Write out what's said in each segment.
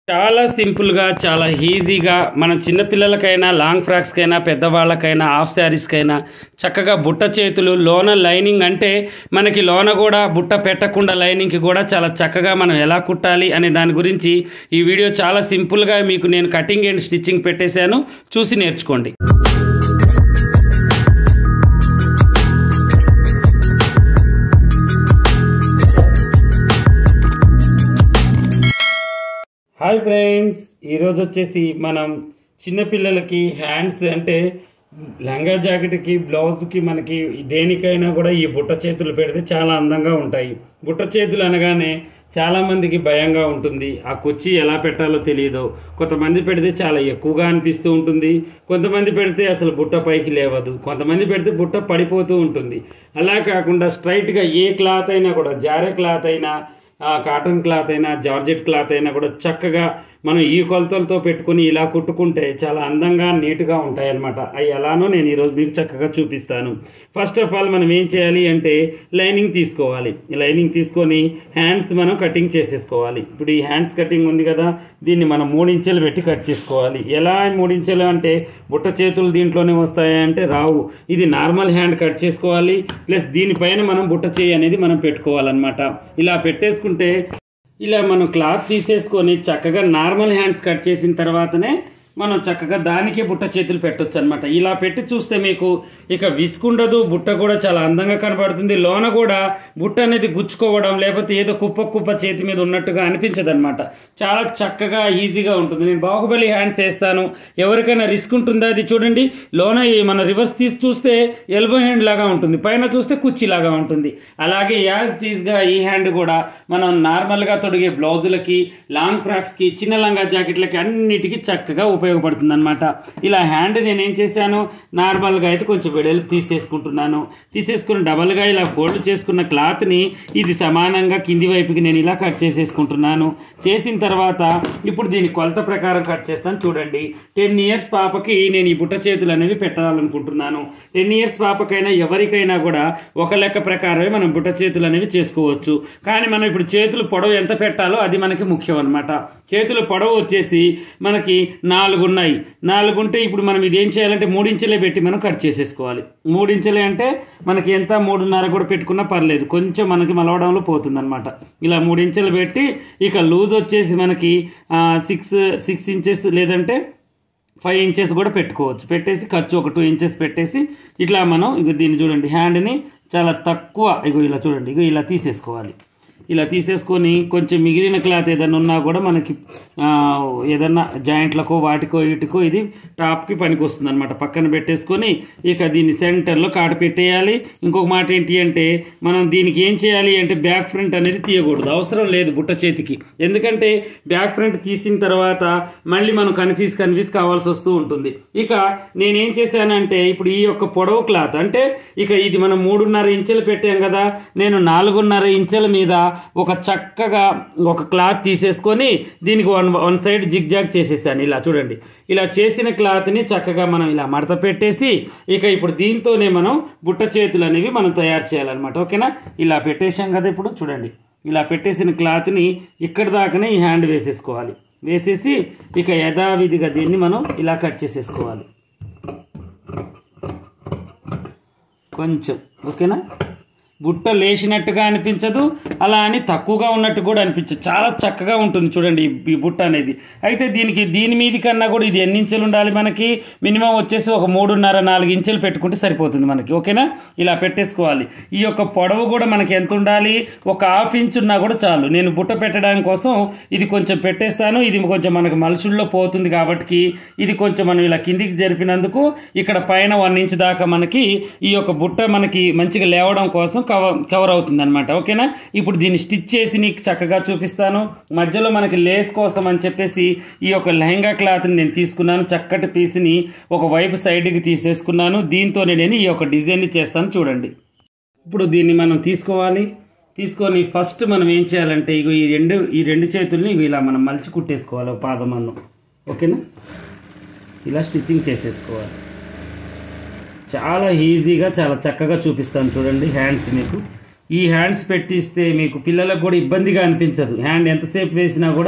చాలా సింపుల్గా చాలా ఈజీగా మన చిన్నపిల్లలకైనా లాంగ్ ఫ్రాక్స్కైనా పెద్దవాళ్ళకైనా హాఫ్ శారీస్కైనా చక్కగా బుట్ట చేతులు లోన లైనింగ్ అంటే మనకి లోన కూడా బుట్ట పెట్టకుండా లైనింగ్కి కూడా చాలా చక్కగా మనం ఎలా కుట్టాలి అనే దాని గురించి ఈ వీడియో చాలా సింపుల్గా మీకు నేను కటింగ్ అండ్ స్టిచ్చింగ్ పెట్టేశాను చూసి నేర్చుకోండి హాయ్ ఫ్రెండ్స్ ఈరోజు వచ్చేసి మనం చిన్నపిల్లలకి హ్యాండ్స్ అంటే లంగా జాకెట్కి బ్లౌజ్కి మనకి దేనికైనా కూడా ఈ బుట్ట చేతులు పెడితే చాలా అందంగా ఉంటాయి బుట్ట చేతులు అనగానే చాలామందికి భయంగా ఉంటుంది ఆ కుర్చీ ఎలా పెట్టాలో తెలియదు కొంతమంది పెడితే చాలా ఎక్కువగా అనిపిస్తూ ఉంటుంది కొంతమంది పెడితే అసలు బుట్ట పైకి లేవదు కొంతమంది పెడితే బుట్ట పడిపోతూ ఉంటుంది అలా కాకుండా స్ట్రైట్గా ఏ క్లాత్ అయినా కూడా జారే క్లాత్ అయినా ఆ కాటన్ క్లాత్ అయినా జార్జెట్ క్లాత్ అయినా కూడా చక్కగా మనం ఈ కొలతలతో పెట్టుకుని ఇలా కుట్టుకుంటే చాలా అందంగా నీట్గా ఉంటాయి అన్నమాట అవి ఎలానో నేను ఈరోజు మీకు చక్కగా చూపిస్తాను ఫస్ట్ ఆఫ్ ఆల్ మనం ఏం చేయాలి అంటే లైనింగ్ తీసుకోవాలి ఈ లైనింగ్ తీసుకొని హ్యాండ్స్ మనం కటింగ్ చేసేసుకోవాలి ఇప్పుడు ఈ హ్యాండ్స్ కటింగ్ ఉంది కదా దీన్ని మనం మూడించెలు పెట్టి కట్ చేసుకోవాలి ఎలా మూడించెలు అంటే బుట్ట చేతులు దీంట్లోనే వస్తాయా అంటే రావు ఇది నార్మల్ హ్యాండ్ కట్ చేసుకోవాలి ప్లస్ దీనిపైన మనం బుట్ట చేయి అనేది మనం పెట్టుకోవాలన్నమాట ఇలా పెట్టేసుకుంటే ఇలా మనం క్లాత్ తీసేసుకొని చక్కగా నార్మల్ హ్యాండ్స్ కట్ చేసిన తర్వాతనే మనం చక్కగా దానికే బుట్ట చేతులు పెట్టొచ్చు అనమాట ఇలా పెట్టి చూస్తే మీకు ఇక విసుకుండదు బుట్ట కూడా చాలా అందంగా కనబడుతుంది లోన కూడా బుట్ట అనేది గుచ్చుకోవడం లేకపోతే ఏదో కుప్ప కుప్ప చేతి మీద ఉన్నట్టుగా అనిపించదు అనమాట చాలా చక్కగా ఈజీగా ఉంటుంది నేను బాహుబలి హ్యాండ్స్ వేస్తాను ఎవరికైనా రిస్క్ ఉంటుందా అది చూడండి లోన ఈ మన రివర్స్ తీసి చూస్తే ఎల్బో హ్యాండ్ లాగా ఉంటుంది పైన చూస్తే కుర్చీ లాగా ఉంటుంది అలాగే యాజ్ టీజ్గా ఈ హ్యాండ్ కూడా మనం నార్మల్గా తొడిగే బ్లౌజులకి లాంగ్ ఫ్రాక్స్కి చిన్న లంగా జాకెట్లకి అన్నిటికీ చక్కగా ఉపయోగపడుతుంది అనమాట ఇలా హ్యాండ్ నేను ఏం చేశాను నార్మల్గా అయితే కొంచెం వెడల్పు తీసేసుకుంటున్నాను తీసేసుకుని డబల్గా ఇలా ఫోల్డ్ చేసుకున్న క్లాత్ని ఇది సమానంగా కింది వైపుకి నేను ఇలా కట్ చేసేసుకుంటున్నాను చేసిన తర్వాత ఇప్పుడు దీని కొలత ప్రకారం కట్ చేస్తాను చూడండి టెన్ ఇయర్స్ పాపకి నేను ఈ బుట్ట చేతులు అనేవి పెట్టాలనుకుంటున్నాను టెన్ ఇయర్స్ పాపకైనా ఎవరికైనా కూడా ఒక లెక్క ప్రకారమే మనం బుట్ట చేతులు అనేవి చేసుకోవచ్చు కానీ మనం ఇప్పుడు చేతులు పొడవు ఎంత పెట్టాలో అది మనకి ముఖ్యం అనమాట చేతుల పొడవు వచ్చేసి మనకి నాలుగు ఉన్నాయి నాలుగు ఉంటే ఇప్పుడు మనం ఇది ఏం చేయాలంటే మూడించెలే పెట్టి మనం కట్ చేసేసుకోవాలి మూడించెలే అంటే మనకి ఎంత మూడున్నర కూడా పెట్టుకున్నా పర్లేదు కొంచెం మనకి మలవడంలో పోతుందన్నమాట ఇలా మూడించెలు పెట్టి ఇక లూజ్ వచ్చేసి మనకి సిక్స్ సిక్స్ ఇంచెస్ లేదంటే ఫైవ్ ఇంచెస్ కూడా పెట్టుకోవచ్చు పెట్టేసి ఖర్చు ఒక టూ ఇంచెస్ పెట్టేసి ఇట్లా మనం ఇక దీన్ని చూడండి హ్యాండ్ని చాలా తక్కువ ఇగో ఇలా చూడండి ఇగో ఇలా తీసేసుకోవాలి ఇలా తీసేసుకొని కొంచెం మిగిలిన క్లాత్ ఏదైనా ఉన్నా కూడా మనకి ఆ, ఏదన్నా జాయింట్లకో వాటికో వీటికో ఇది టాప్కి పనికి వస్తుంది అనమాట పక్కన పెట్టేసుకొని ఇక దీన్ని సెంటర్లో కాట పెట్టేయాలి ఇంకొక మాట ఏంటి అంటే మనం దీనికి ఏం చేయాలి అంటే బ్యాక్ ఫ్రంట్ అనేది తీయకూడదు అవసరం లేదు బుట్ట చేతికి ఎందుకంటే బ్యాక్ ఫ్రంట్ తీసిన తర్వాత మళ్ళీ మనం కన్ఫ్యూజ్ కన్ఫ్యూజ్ కావాల్సి వస్తూ ఉంటుంది ఇక నేనేం చేశానంటే ఇప్పుడు ఈ యొక్క పొడవు క్లాత్ అంటే ఇక ఇది మనం మూడున్నర ఇంచెలు పెట్టాం కదా నేను నాలుగున్నర ఇంచెల మీద ఒక చక్కగా ఒక క్లాత్ తీసేసుకొని దీనికి one one side zig zag చేసేసాను ఇలా చూడండి ఇలా చేసిన క్లాత్ని చక్కగా మనం ఇలా మడత పెట్టేసి ఇక ఇప్పుడు దీంతోనే మనం బుట్ట చేతులు అనేవి మనం తయారు చేయాలన్నమాట ఓకేనా ఇలా పెట్టేసాం కదా ఇప్పుడు చూడండి ఇలా పెట్టేసిన క్లాత్ని ఇక్కడి దాకానే ఈ హ్యాండ్ వేసేసుకోవాలి వేసేసి ఇక యథావిధిగా దీన్ని మనం ఇలా కట్ చేసేసుకోవాలి కొంచెం ఓకేనా బుట్ట లేచినట్టుగా అనిపించదు అలా అని తక్కువగా ఉన్నట్టు కూడా అనిపించదు చాలా చక్కగా ఉంటుంది చూడండి ఈ- ఈ బుట్ట అనేది అయితే దీనికి దీని మీది కన్నా కూడా ఇది ఎన్ని ఇంచులు ఉండాలి మనకి మినిమం వచ్చేసి ఒక మూడున్నర నాలుగు ఇంచులు పెట్టుకుంటే సరిపోతుంది మనకి ఓకేనా ఇలా పెట్టేసుకోవాలి ఈ యొక్క పొడవు కూడా మనకి ఎంత ఉండాలి ఒక హాఫ్ ఇంచ్ ఉన్నా కూడా చాలు నేను బుట్ట పెట్టడానికి కోసం ఇది కొంచెం పెట్టేస్తాను ఇది కొంచెం మనకి మలుచుల్లో పోతుంది కాబట్టి ఇది కొంచెం మనం ఇలా కిందికి జరిపినందుకు ఇక్కడ పైన వన్ ఇంచ్ దాకా మనకి ఈ యొక్క బుట్ట మనకి మంచిగా లేవడం కోసం కవర్ కవర్ అవుతుంది అనమాట ఓకేనా ఇప్పుడు దీన్ని స్టిచ్ చేసి నీకు చక్కగా చూపిస్తాను మధ్యలో మనకి లేస్ కోసం అని చెప్పేసి ఈ యొక్క లెహంగా క్లాత్ని నేను తీసుకున్నాను చక్కటి పీస్ని ఒక వైపు సైడ్కి తీసేసుకున్నాను దీంతోనే నేను ఈ యొక్క డిజైన్ని చేస్తాను చూడండి ఇప్పుడు దీన్ని మనం తీసుకోవాలి తీసుకొని ఫస్ట్ మనం ఏం చేయాలంటే ఇగో ఈ రెండు ఈ రెండు చేతుల్ని ఇగో ఇలా మనం మలిచి కుట్టేసుకోవాలి ఒక పాదమన్ను ఓకేనా ఇలా స్టిచ్చింగ్ చేసేసుకోవాలి చాలా ఈజీగా చాలా చక్కగా చూపిస్తాను చూడండి హ్యాండ్స్ మీకు ఈ హ్యాండ్స్ పెట్టిస్తే మీకు పిల్లలకు కూడా ఇబ్బందిగా అనిపించదు హ్యాండ్ ఎంతసేపు వేసినా కూడా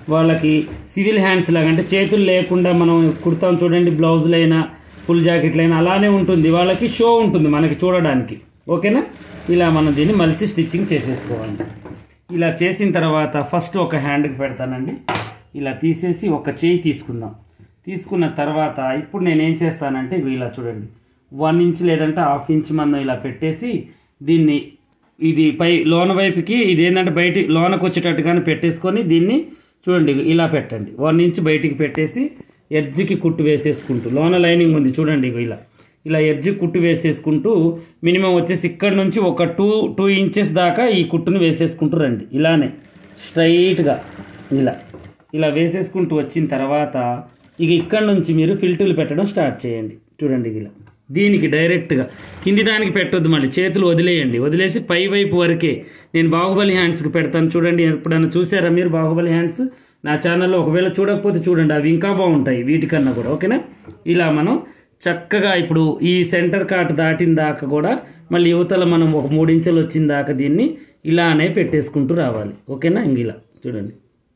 వాళ్ళకి సివిల్ హ్యాండ్స్ లాగా అంటే చేతులు లేకుండా మనం కుడతాం చూడండి బ్లౌజులైనా ఫుల్ జాకెట్లైనా అలానే ఉంటుంది వాళ్ళకి షో ఉంటుంది మనకి చూడడానికి ఓకేనా ఇలా మనం దీన్ని మలిచి స్టిచ్చింగ్ చేసేసుకోవాలి ఇలా చేసిన తర్వాత ఫస్ట్ ఒక హ్యాండ్కి పెడతానండి ఇలా తీసేసి ఒక చేయి తీసుకుందాం తీసుకున్న తర్వాత ఇప్పుడు నేను ఏం చేస్తానంటే ఇగో ఇలా చూడండి వన్ ఇంచ్ లేదంటే హాఫ్ ఇంచ్ మందం ఇలా పెట్టేసి దీన్ని ఇది పై లోన వైపుకి ఇది ఏంటంటే బయట లోనకు వచ్చేటట్టుగానే పెట్టేసుకొని దీన్ని చూడండి ఇగో ఇలా పెట్టండి వన్ ఇంచ్ బయటికి పెట్టేసి ఎడ్జ్కి కుట్టు వేసేసుకుంటూ లోన లైనింగ్ ఉంది చూడండి ఇగో ఇలా ఇలా ఎడ్జ్ కుట్టు వేసేసుకుంటూ మినిమం వచ్చేసి ఇక్కడ నుంచి ఒక టూ టూ ఇంచెస్ దాకా ఈ కుట్టును వేసేసుకుంటూ రండి ఇలానే స్ట్రైట్గా ఇలా ఇలా వేసేసుకుంటూ వచ్చిన తర్వాత ఇక ఇక్కడ నుంచి మీరు ఫిల్టర్లు పెట్టడం స్టార్ట్ చేయండి చూడండి ఇలా దీనికి డైరెక్ట్గా కింది దానికి పెట్టొద్దు మళ్ళీ చేతులు వదిలేయండి వదిలేసి పై వైపు వరకే నేను బాహుబలి హ్యాండ్స్కి పెడతాను చూడండి ఎప్పుడైనా చూసారా మీరు బాహుబలి హ్యాండ్స్ నా ఛానల్లో ఒకవేళ చూడకపోతే చూడండి అవి ఇంకా బాగుంటాయి వీటికన్నా కూడా ఓకేనా ఇలా మనం చక్కగా ఇప్పుడు ఈ సెంటర్ కాట్ దాటిన దాకా కూడా మళ్ళీ యువతల మనం ఒక మూడు ఇంచులు వచ్చిన దాకా దీన్ని ఇలానే పెట్టేసుకుంటూ రావాలి ఓకేనా ఇంక ఇలా చూడండి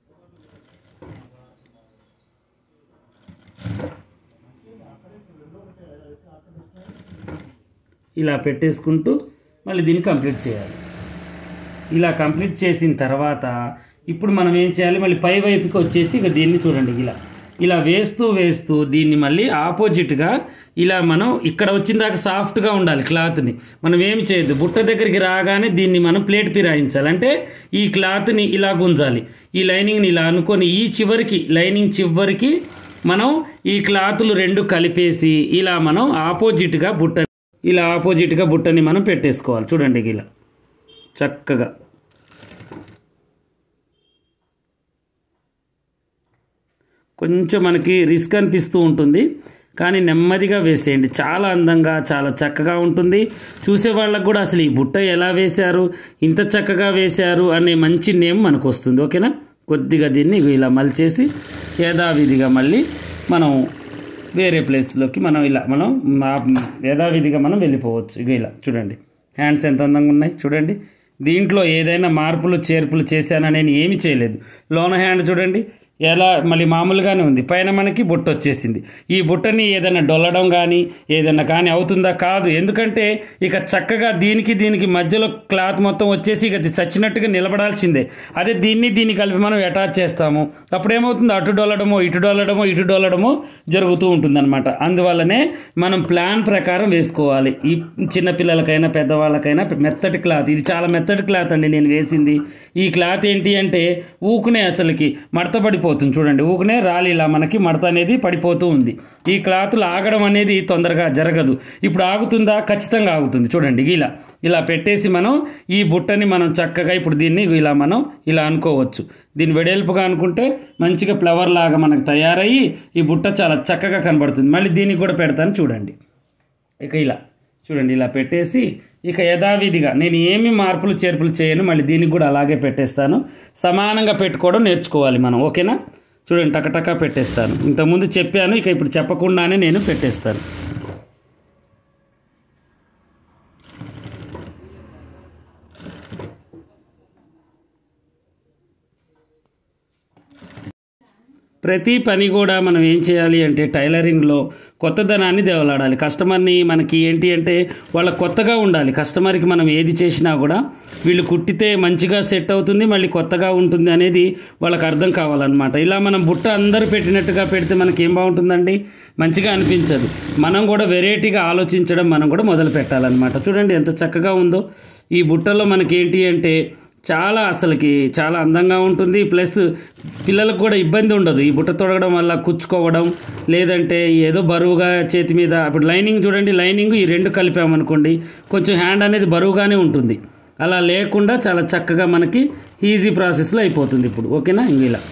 ఇలా పెట్టేసుకుంటూ మళ్ళీ దీన్ని కంప్లీట్ చేయాలి ఇలా కంప్లీట్ చేసిన తర్వాత ఇప్పుడు మనం ఏం చేయాలి మళ్ళీ పై వైపుకి వచ్చేసి ఇక దీన్ని చూడండి ఇలా ఇలా వేస్తూ వేస్తూ దీన్ని మళ్ళీ ఆపోజిట్గా ఇలా మనం ఇక్కడ వచ్చిన దాకా సాఫ్ట్గా ఉండాలి క్లాత్ని మనం ఏమి చేయొద్దు బుట్ట దగ్గరికి రాగానే దీన్ని మనం ప్లేట్ పిరాయించాలి అంటే ఈ క్లాత్ని ఇలా గుంజాలి ఈ లైనింగ్ని ఇలా అనుకొని ఈ చివరికి లైనింగ్ చివరికి మనం ఈ క్లాతులు రెండు కలిపేసి ఇలా మనం ఆపోజిట్గా బుట్ట ఇలా ఆపోజిట్గా బుట్టని మనం పెట్టేసుకోవాలి చూడండి ఇలా చక్కగా కొంచెం మనకి రిస్క్ అనిపిస్తూ ఉంటుంది కానీ నెమ్మదిగా వేసేయండి చాలా అందంగా చాలా చక్కగా ఉంటుంది చూసే వాళ్ళకు కూడా అసలు ఈ బుట్ట ఎలా వేశారు ఇంత చక్కగా వేశారు అనే మంచి నేమ్ మనకు వస్తుంది ఓకేనా కొద్దిగా దీన్ని ఇగో ఇలా మలిచేసి యథావిధిగా మళ్ళీ మనం వేరే ప్లేస్లోకి మనం ఇలా మనం మా- యథావిధిగా మనం వెళ్ళిపోవచ్చు ఇక ఇలా చూడండి హ్యాండ్స్ ఎంత అందంగా ఉన్నాయి చూడండి దీంట్లో ఏదైనా మార్పులు చేర్పులు చేశానా నేను ఏమి చేయలేదు లోన హ్యాండ్ చూడండి ఎలా మళ్ళీ మామూలుగానే ఉంది పైన మనకి బుట్ట వచ్చేసింది ఈ బుట్టని ఏదైనా డొల్లడం కానీ ఏదైనా కానీ అవుతుందా కాదు ఎందుకంటే ఇక చక్కగా దీనికి దీనికి మధ్యలో క్లాత్ మొత్తం వచ్చేసి ఇక ఇది చచ్చినట్టుగా నిలబడాల్సిందే అదే దీన్ని దీన్ని కలిపి మనం అటాచ్ చేస్తాము అప్పుడు ఏమవుతుంది అటు డొల్లడమో ఇటు డొల్లడమో ఇటు డొల్లడమో జరుగుతూ ఉంటుందన్నమాట అందువల్లనే మనం ప్లాన్ ప్రకారం వేసుకోవాలి ఈ చిన్న పిల్లలకైనా పెద్దవాళ్ళకైనా మెత్తటి క్లాత్ ఇది చాలా మెత్తటి క్లాత్ అండి నేను వేసింది ఈ క్లాత్ ఏంటి అంటే ఊకునే అసలుకి మడత పడిపోతుంది చూడండి ఊకునే రాలి ఇలా మనకి మడత అనేది పడిపోతూ ఉంది ఈ క్లాతులు ఆగడం అనేది తొందరగా జరగదు ఇప్పుడు ఆగుతుందా ఖచ్చితంగా ఆగుతుంది చూడండి ఇలా ఇలా పెట్టేసి మనం ఈ బుట్టని మనం చక్కగా ఇప్పుడు దీన్ని ఇలా మనం ఇలా అనుకోవచ్చు దీన్ని వెడల్పుగా అనుకుంటే మంచిగా ఫ్లవర్ లాగా మనకు తయారయ్యి ఈ బుట్ట చాలా చక్కగా కనబడుతుంది మళ్ళీ దీనికి కూడా పెడతాను చూడండి ఇక ఇలా చూడండి ఇలా పెట్టేసి ఇక యథావిధిగా నేను ఏమి మార్పులు చేర్పులు చేయను మళ్ళీ దీనికి కూడా అలాగే పెట్టేస్తాను సమానంగా పెట్టుకోవడం నేర్చుకోవాలి మనం ఓకేనా చూడండి టకటకా పెట్టేస్తాను ఇంతకుముందు చెప్పాను ఇక ఇప్పుడు చెప్పకుండానే నేను పెట్టేస్తాను ప్రతి పని కూడా మనం ఏం చేయాలి అంటే టైలరింగ్లో కొత్తదనాన్ని దేవలాడాలి కస్టమర్ని మనకి ఏంటి అంటే వాళ్ళ కొత్తగా ఉండాలి కస్టమర్కి మనం ఏది చేసినా కూడా వీళ్ళు కుట్టితే మంచిగా సెట్ అవుతుంది మళ్ళీ కొత్తగా ఉంటుంది అనేది వాళ్ళకి అర్థం కావాలన్నమాట ఇలా మనం బుట్ట అందరూ పెట్టినట్టుగా పెడితే మనకి ఏం బాగుంటుందండి మంచిగా అనిపించదు మనం కూడా వెరైటీగా ఆలోచించడం మనం కూడా మొదలు పెట్టాలన్నమాట చూడండి ఎంత చక్కగా ఉందో ఈ బుట్టలో మనకి ఏంటి అంటే చాలా అసలుకి చాలా అందంగా ఉంటుంది ప్లస్ పిల్లలకు కూడా ఇబ్బంది ఉండదు ఈ బుట్ట తొడగడం వల్ల కుచ్చుకోవడం లేదంటే ఏదో బరువుగా చేతి మీద ఇప్పుడు లైనింగ్ చూడండి లైనింగ్ ఈ రెండు కలిపామనుకోండి కొంచెం హ్యాండ్ అనేది బరువుగానే ఉంటుంది అలా లేకుండా చాలా చక్కగా మనకి ఈజీ ప్రాసెస్లో అయిపోతుంది ఇప్పుడు ఓకేనా ఇంక ఇలా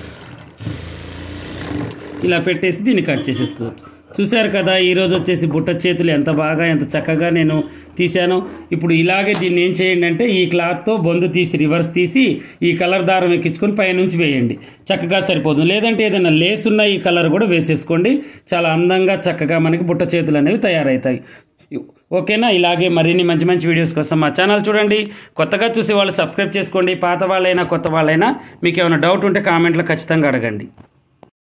ఇలా పెట్టేసి దీన్ని కట్ చేసేసుకోవచ్చు చూశారు కదా ఈరోజు వచ్చేసి బుట్ట చేతులు ఎంత బాగా ఎంత చక్కగా నేను తీశాను ఇప్పుడు ఇలాగే దీన్ని ఏం చేయండి అంటే ఈ క్లాత్తో బొందు తీసి రివర్స్ తీసి ఈ కలర్ దారం ఎక్కించుకొని పైనుంచి వేయండి చక్కగా సరిపోతుంది లేదంటే ఏదైనా లేస్ ఉన్న ఈ కలర్ కూడా వేసేసుకోండి చాలా అందంగా చక్కగా మనకి బుట్ట చేతులు అనేవి తయారవుతాయి ఓకేనా ఇలాగే మరిన్ని మంచి మంచి వీడియోస్ కోసం మా ఛానల్ చూడండి కొత్తగా చూసే వాళ్ళు సబ్స్క్రైబ్ చేసుకోండి పాత వాళ్ళైనా కొత్త వాళ్ళైనా మీకు ఏమైనా డౌట్ ఉంటే కామెంట్లో ఖచ్చితంగా అడగండి